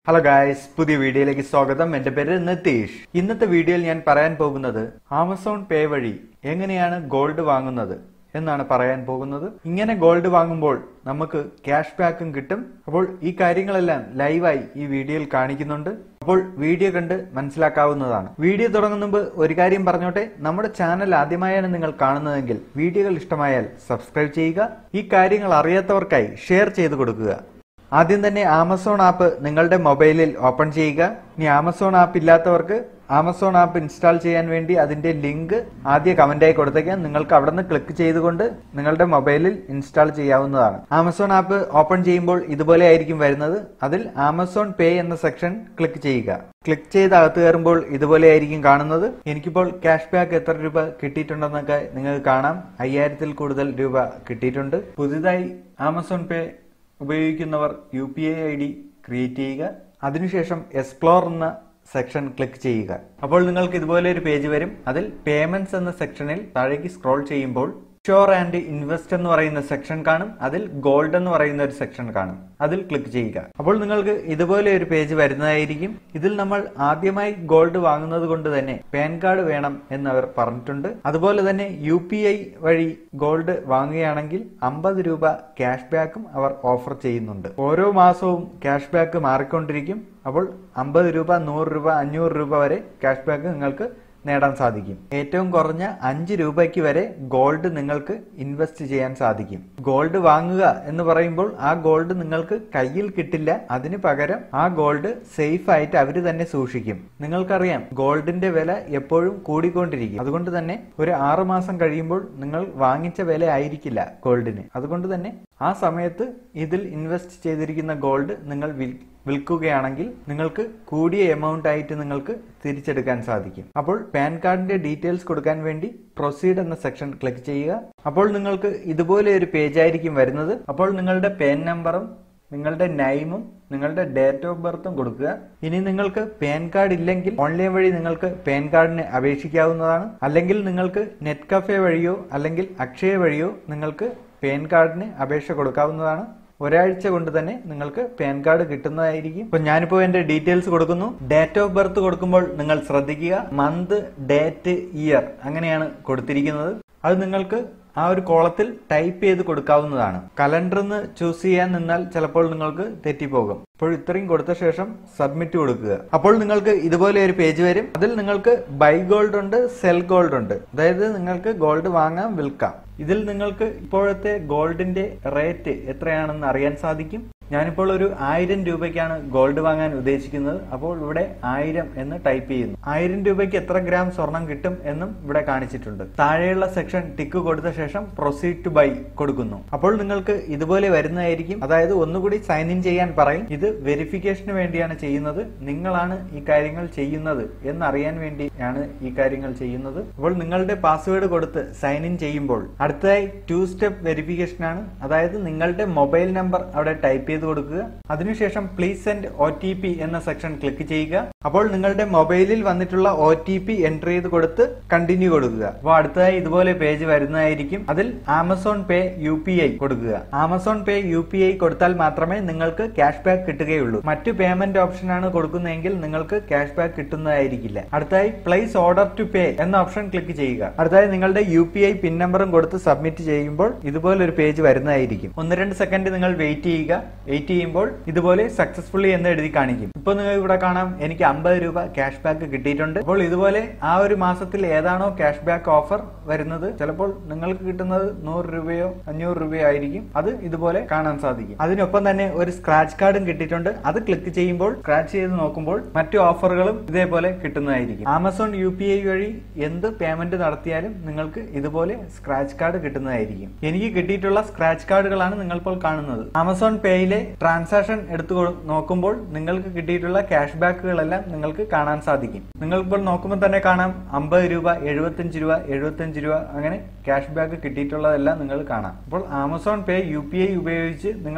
hello guys പുതിയ വീഡിയോയിലേക്ക് സ്വാഗതം എന്റെ പേര് നിതീഷ് ഇന്നത്തെ വീഡിയോയിൽ ഞാൻ പറയാൻ പോകുന്നത് ആമസോൺ പേ വഴി എങ്ങനെയാണ് ഗോൾഡ് വാങ്ങുന്നത് എന്നാണ് പറയാൻ പോകുന്നത് ഇങ്ങനെ ഗോൾഡ് വാങ്ങുമ്പോൾ നമുക്ക് ക്യാഷ് ബാക്കും കിട്ടും അപ്പോൾ ഈ കാര്യങ്ങളെല്ലാം ലൈവായി ഈ വീഡിയോയിൽ കാണിക്കുന്നുണ്ട് അപ്പോൾ വീഡിയോ കണ്ട് മനസ്സിലാക്കാവുന്നതാണ് വീഡിയോ തുടങ്ങുന്ന മുമ്പ് ഒരു കാര്യം പറഞ്ഞോട്ടെ നമ്മുടെ ചാനൽ ആദ്യമായാണ് നിങ്ങൾ കാണുന്നതെങ്കിൽ വീഡിയോകൾ ഇഷ്ടമായാൽ സബ്സ്ക്രൈബ് ചെയ്യുക ഈ കാര്യങ്ങൾ അറിയാത്തവർക്കായി ഷെയർ ചെയ്ത് കൊടുക്കുക ആദ്യം തന്നെ ആമസോൺ ആപ്പ് നിങ്ങളുടെ മൊബൈലിൽ ഓപ്പൺ ചെയ്യുക ഇനി ആമസോൺ ആപ്പ് ഇല്ലാത്തവർക്ക് ആമസോൺ ആപ്പ് ഇൻസ്റ്റാൾ ചെയ്യാൻ വേണ്ടി അതിന്റെ ലിങ്ക് ആദ്യ കമന്റായി കൊടുത്തേക്കാം നിങ്ങൾക്ക് അവിടെ നിന്ന് ക്ലിക്ക് ചെയ്തുകൊണ്ട് നിങ്ങളുടെ മൊബൈലിൽ ഇൻസ്റ്റാൾ ചെയ്യാവുന്നതാണ് ആമസോൺ ആപ്പ് ഓപ്പൺ ചെയ്യുമ്പോൾ ഇതുപോലെ ആയിരിക്കും വരുന്നത് അതിൽ ആമസോൺ പേ എന്ന സെക്ഷൻ ക്ലിക്ക് ചെയ്യുക ക്ലിക്ക് ചെയ്ത് അകത്ത് കയറുമ്പോൾ ഇതുപോലെ ആയിരിക്കും കാണുന്നത് എനിക്കിപ്പോൾ ക്യാഷ് ബാക്ക് എത്ര രൂപ കിട്ടിയിട്ടുണ്ടെന്നൊക്കെ നിങ്ങൾക്ക് കാണാം അയ്യായിരത്തിൽ കൂടുതൽ രൂപ കിട്ടിയിട്ടുണ്ട് പുതുതായി ആമസോൺ പേ ഉപയോഗിക്കുന്നവർ U P I I D create ചെയ്യുക അതിനുശേഷം എക്സ്പ്ലോർ എന്ന സെക്ഷൻ ക്ലിക്ക് ചെയ്യുക അപ്പോൾ നിങ്ങൾക്ക് ഇതുപോലെ ഒരു പേജ് വരും അതിൽ പേയ്മെന്റ്സ് എന്ന സെക്ഷനിൽ താഴേക്ക് സ്ക്രോൾ ചെയ്യുമ്പോൾ ഷോർ ആൻഡ് ഇൻവെസ്റ്റ് എന്ന് പറയുന്ന സെക്ഷൻ കാണും അതിൽ ഗോൾഡ് എന്ന് പറയുന്ന ഒരു സെക്ഷൻ കാണും അതിൽ ക്ലിക്ക് ചെയ്യുക അപ്പോൾ നിങ്ങൾക്ക് ഇതുപോലെ ഒരു പേജ് വരുന്നതായിരിക്കും ഇതിൽ നമ്മൾ ആദ്യമായി ഗോൾഡ് വാങ്ങുന്നത് കൊണ്ട് തന്നെ പാൻ കാർഡ് വേണം എന്ന് അവർ പറഞ്ഞിട്ടുണ്ട് അതുപോലെ തന്നെ യു പി ഐ വഴി ഗോൾഡ് വാങ്ങുകയാണെങ്കിൽ അമ്പത് രൂപ ക്യാഷ് ബാക്കും അവർ ഓഫർ ചെയ്യുന്നുണ്ട് ഓരോ മാസവും ക്യാഷ് ബാക്ക് മാറിക്കൊണ്ടിരിക്കും അപ്പോൾ അമ്പത് രൂപ നൂറ് രൂപ അഞ്ഞൂറ് രൂപ വരെ ക്യാഷ് ബാക്ക് നിങ്ങൾക്ക് നേടാൻ സാധിക്കും ഏറ്റവും കുറഞ്ഞ അഞ്ച് രൂപയ്ക്ക് വരെ ഗോൾഡ് നിങ്ങൾക്ക് ഇൻവെസ്റ്റ് ചെയ്യാൻ സാധിക്കും ഗോൾഡ് വാങ്ങുക എന്ന് പറയുമ്പോൾ ആ ഗോൾഡ് നിങ്ങൾക്ക് കയ്യിൽ കിട്ടില്ല അതിന് പകരം ആ ഗോൾഡ് സേഫ് ആയിട്ട് അവർ തന്നെ സൂക്ഷിക്കും നിങ്ങൾക്കറിയാം ഗോൾഡിന്റെ വില എപ്പോഴും കൂടിക്കൊണ്ടിരിക്കും അതുകൊണ്ട് തന്നെ ഒരു ആറു മാസം കഴിയുമ്പോൾ നിങ്ങൾ വാങ്ങിച്ച വില ആയിരിക്കില്ല ഗോൾഡിന് അതുകൊണ്ട് തന്നെ ആ സമയത്ത് ഇതിൽ ഇൻവെസ്റ്റ് ചെയ്തിരിക്കുന്ന ഗോൾഡ് നിങ്ങൾ വിൽ വിൽക്കുകയാണെങ്കിൽ നിങ്ങൾക്ക് കൂടിയ എമൗണ്ട് ആയിട്ട് നിങ്ങൾക്ക് തിരിച്ചെടുക്കാൻ സാധിക്കും അപ്പോൾ പാൻ കാർഡിന്റെ ഡീറ്റെയിൽസ് കൊടുക്കാൻ വേണ്ടി പ്രൊസീഡ് എന്ന സെക്ഷൻ ക്ലിക്ക് ചെയ്യുക അപ്പോൾ നിങ്ങൾക്ക് ഇതുപോലെ ഒരു പേജ് ആയിരിക്കും വരുന്നത് അപ്പോൾ നിങ്ങളുടെ പാൻ നമ്പറും നിങ്ങളുടെ നൈമും നിങ്ങളുടെ ഡേറ്റ് ഓഫ് ബർത്തും കൊടുക്കുക ഇനി നിങ്ങൾക്ക് പാൻ കാർഡ് ഇല്ലെങ്കിൽ ഓൺലൈൻ വഴി നിങ്ങൾക്ക് പാൻ കാർഡിന് അപേക്ഷിക്കാവുന്നതാണ് അല്ലെങ്കിൽ നിങ്ങൾക്ക് നെറ്റ് കഫേ വഴിയോ അല്ലെങ്കിൽ അക്ഷയ വഴിയോ നിങ്ങൾക്ക് പാൻ കാർഡിന് അപേക്ഷ കൊടുക്കാവുന്നതാണ് ഒരാഴ്ച കൊണ്ട് തന്നെ നിങ്ങൾക്ക് പാൻ കാർഡ് കിട്ടുന്നതായിരിക്കും ഇപ്പൊ ഞാനിപ്പോ എന്റെ ഡീറ്റെയിൽസ് കൊടുക്കുന്നു ഡേറ്റ് ഓഫ് ബർത്ത് കൊടുക്കുമ്പോൾ നിങ്ങൾ ശ്രദ്ധിക്കുക മന്ത് ഡേറ്റ് ഇയർ അങ്ങനെയാണ് കൊടുത്തിരിക്കുന്നത് അത് നിങ്ങൾക്ക് ആ ഒരു കോളത്തിൽ ടൈപ്പ് ചെയ്ത് കൊടുക്കാവുന്നതാണ് കലണ്ടറിന്ന് ചൂസ് ചെയ്യാൻ നിന്നാൽ ചിലപ്പോൾ നിങ്ങൾക്ക് തെറ്റിപ്പോകും അപ്പോൾ ഇത്രയും കൊടുത്ത ശേഷം സബ്മിറ്റ് കൊടുക്കുക അപ്പോൾ നിങ്ങൾക്ക് ഇതുപോലെ ഒരു പേജ് വരും അതിൽ നിങ്ങൾക്ക് ബൈ ഗോൾഡ് ഉണ്ട് സെൽ ഗോൾഡ് ഉണ്ട് അതായത് നിങ്ങൾക്ക് ഗോൾഡ് വാങ്ങാം വിൽക്കാം ഇതിൽ നിങ്ങൾക്ക് ഇപ്പോഴത്തെ ഗോൾഡിന്റെ റേറ്റ് എത്രയാണെന്ന് അറിയാൻ സാധിക്കും ഞാനിപ്പോൾ ഒരു ആയിരം രൂപയ്ക്കാണ് ഗോൾഡ് വാങ്ങാൻ ഉദ്ദേശിക്കുന്നത് അപ്പോൾ ഇവിടെ ആയിരം എന്ന് ടൈപ്പ് ചെയ്യുന്നു ആയിരം രൂപയ്ക്ക് എത്ര ഗ്രാം സ്വർണം കിട്ടും എന്നും ഇവിടെ കാണിച്ചിട്ടുണ്ട് താഴെയുള്ള സെക്ഷൻ ടിക്ക് കൊടുത്ത ശേഷം പ്രൊസീഡ് ടു ബൈ കൊടുക്കുന്നു അപ്പോൾ നിങ്ങൾക്ക് ഇതുപോലെ വരുന്നതായിരിക്കും അതായത് ഒന്നുകൂടി സൈൻ ഇൻ ചെയ്യാൻ പറയും ഇത് വെരിഫിക്കേഷന് വേണ്ടിയാണ് ചെയ്യുന്നത് നിങ്ങളാണ് ഈ കാര്യങ്ങൾ ചെയ്യുന്നത് എന്നറിയാൻ വേണ്ടിയാണ് ഈ കാര്യങ്ങൾ ചെയ്യുന്നത് അപ്പോൾ നിങ്ങളുടെ പാസ്വേഡ് കൊടുത്ത് സൈൻ ഇൻ ചെയ്യുമ്പോൾ അടുത്തതായി ടു സ്റ്റെപ്പ് വെരിഫിക്കേഷൻ ആണ് അതായത് നിങ്ങളുടെ മൊബൈൽ നമ്പർ അവിടെ ടൈപ്പ് ചെയ്ത് കൊടുക്കുക അതിനുശേഷം please send O T P എന്ന സെക്ഷൻ ക്ലിക്ക് ചെയ്യുക അപ്പോൾ നിങ്ങളുടെ മൊബൈലിൽ വന്നിട്ടുള്ള ഒ ടി പി എൻ്റർ ചെയ്ത് കൊടുത്ത് കണ്ടിന്യൂ കൊടുക്കുക അപ്പോൾ അടുത്തതായി ഇതുപോലെ പേജ് വരുന്നതായിരിക്കും അതിൽ Amazon pay U P I കൊടുക്കുക Amazon pay U P I കൊടുത്താൽ മാത്രമേ നിങ്ങൾക്ക് ക്യാഷ് ബാക്ക് കിട്ടുകയുള്ളൂ മറ്റു പേയ്മെന്റ് ഓപ്ഷൻ ആണ് കൊടുക്കുന്നതെങ്കിൽ നിങ്ങൾക്ക് ക്യാഷ് ബാക്ക് കിട്ടുന്നതായിരിക്കില്ല അടുത്തായി പ്ലേസ് ഓർഡർ ടു പേ എന്ന ഓപ്ഷൻ ക്ലിക്ക് ചെയ്യുക അടുത്തായി നിങ്ങളുടെ യു പി ഐ പിൻ നമ്പറും കൊടുത്ത് സബ്മിറ്റ് ചെയ്യുമ്പോൾ ഇതുപോലെ ഒരു പേജ് വരുന്നതായിരിക്കും ഒന്ന് രണ്ട് സെക്കൻഡ് നിങ്ങൾ വെയിറ്റ് ചെയ്യുക വെയിറ്റ് ചെയ്യുമ്പോൾ ഇതുപോലെ സക്സസ്ഫുള്ളി എന്ന് എഴുതി കാണിക്കും ഇപ്പൊ നിങ്ങൾക്ക് ഇവിടെ കാണാം എനിക്ക് അമ്പത് രൂപ ക്യാഷ് ബാക്ക് കിട്ടിയിട്ടുണ്ട് അപ്പോൾ ഇതുപോലെ ആ ഒരു മാസത്തിൽ ഏതാണോ ക്യാഷ് ബാക്ക് ഓഫർ വരുന്നത് ചിലപ്പോൾ നിങ്ങൾക്ക് കിട്ടുന്നത് നൂറ് രൂപയോ അഞ്ഞൂറ് രൂപയോ ആയിരിക്കും അത് ഇതുപോലെ കാണാൻ സാധിക്കും അതിനൊപ്പം തന്നെ ഒരു സ്ക്രാച്ച് കാർഡും കിട്ടിയിട്ടുണ്ട് അത് ക്ലിക്ക് ചെയ്യുമ്പോൾ സ്ക്രാച്ച് ചെയ്ത് നോക്കുമ്പോൾ മറ്റു ഓഫറുകളും ഇതേപോലെ കിട്ടുന്നതായിരിക്കും ആമസോൺ യു പി ഐ വഴി എന്ത് പേയ്മെന്റ് നടത്തിയാലും നിങ്ങൾക്ക് ഇതുപോലെ സ്ക്രാച്ച് കാർഡ് കിട്ടുന്നതായിരിക്കും എനിക്ക് കിട്ടിയിട്ടുള്ള സ്ക്രാച്ച് കാർഡുകളാണ് നിങ്ങൾ ഇപ്പോൾ കാണുന്നത് ആമസോൺ പേയിലെ ട്രാൻസാക്ഷൻ എടുത്തു കൊ- നോക്കുമ്പോൾ നിങ്ങൾക്ക് കിട്ടിയിട്ടുള്ള ക്യാഷ് ബാക്കുകളെല്ലാം നിങ്ങൾക്ക് കാണാൻ സാധിക്കും നിങ്ങൾക്കിപ്പോൾ നോക്കുമ്പോൾ തന്നെ കാണാം അമ്പത് രൂപ എഴുപത്തഞ്ച് രൂപ എഴുപത്തഞ്ച് രൂപ അങ്ങനെ ക്യാഷ് ബാക്ക് കിട്ടിയിട്ടുള്ളതെല്ലാം നിങ്ങൾ കാണാം അപ്പോൾ Amazon pay U P I ഉപയോഗിച്ച് നിങ്ങൾ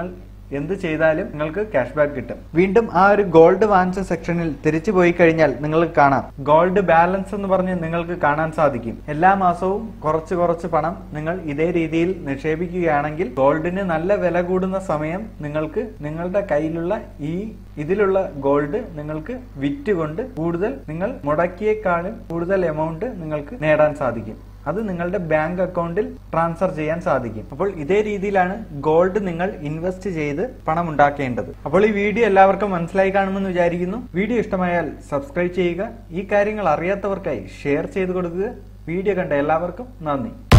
എന്ത് ചെയ്താലും നിങ്ങൾക്ക് ക്യാഷ് ബാക്ക് കിട്ടും വീണ്ടും ആ ഒരു ഗോൾഡ് വാങ്ങിച്ച സെക്ഷനിൽ തിരിച്ചു പോയി കഴിഞ്ഞാൽ നിങ്ങൾക്ക് കാണാം ഗോൾഡ് ബാലൻസ് എന്ന് പറഞ്ഞ് നിങ്ങൾക്ക് കാണാൻ സാധിക്കും എല്ലാ മാസവും കുറച്ച് കുറച്ച് പണം നിങ്ങൾ ഇതേ രീതിയിൽ നിക്ഷേപിക്കുകയാണെങ്കിൽ ഗോൾഡിന് നല്ല വില കൂടുന്ന സമയം നിങ്ങൾക്ക് നിങ്ങളുടെ കയ്യിലുള്ള ഈ ഇതിലുള്ള ഗോൾഡ് നിങ്ങൾക്ക് വിറ്റുകൊണ്ട് കൂടുതൽ നിങ്ങൾ മുടക്കിയേക്കാളും കൂടുതൽ എമൗണ്ട് നിങ്ങൾക്ക് നേടാൻ സാധിക്കും അത് നിങ്ങളുടെ ബാങ്ക് അക്കൗണ്ടിൽ ട്രാൻസ്ഫർ ചെയ്യാൻ സാധിക്കും അപ്പോൾ ഇതേ രീതിയിലാണ് ഗോൾഡ് നിങ്ങൾ ഇൻവെസ്റ്റ് ചെയ്ത് പണം ഉണ്ടാക്കേണ്ടത് അപ്പോൾ ഈ വീഡിയോ എല്ലാവർക്കും മനസ്സിലായി കാണുമെന്ന് വിചാരിക്കുന്നു വീഡിയോ ഇഷ്ടമായാൽ സബ്സ്ക്രൈബ് ചെയ്യുക ഈ കാര്യങ്ങൾ അറിയാത്തവർക്കായി ഷെയർ ചെയ്ത് കൊടുക്കുക വീഡിയോ കണ്ട എല്ലാവർക്കും നന്ദി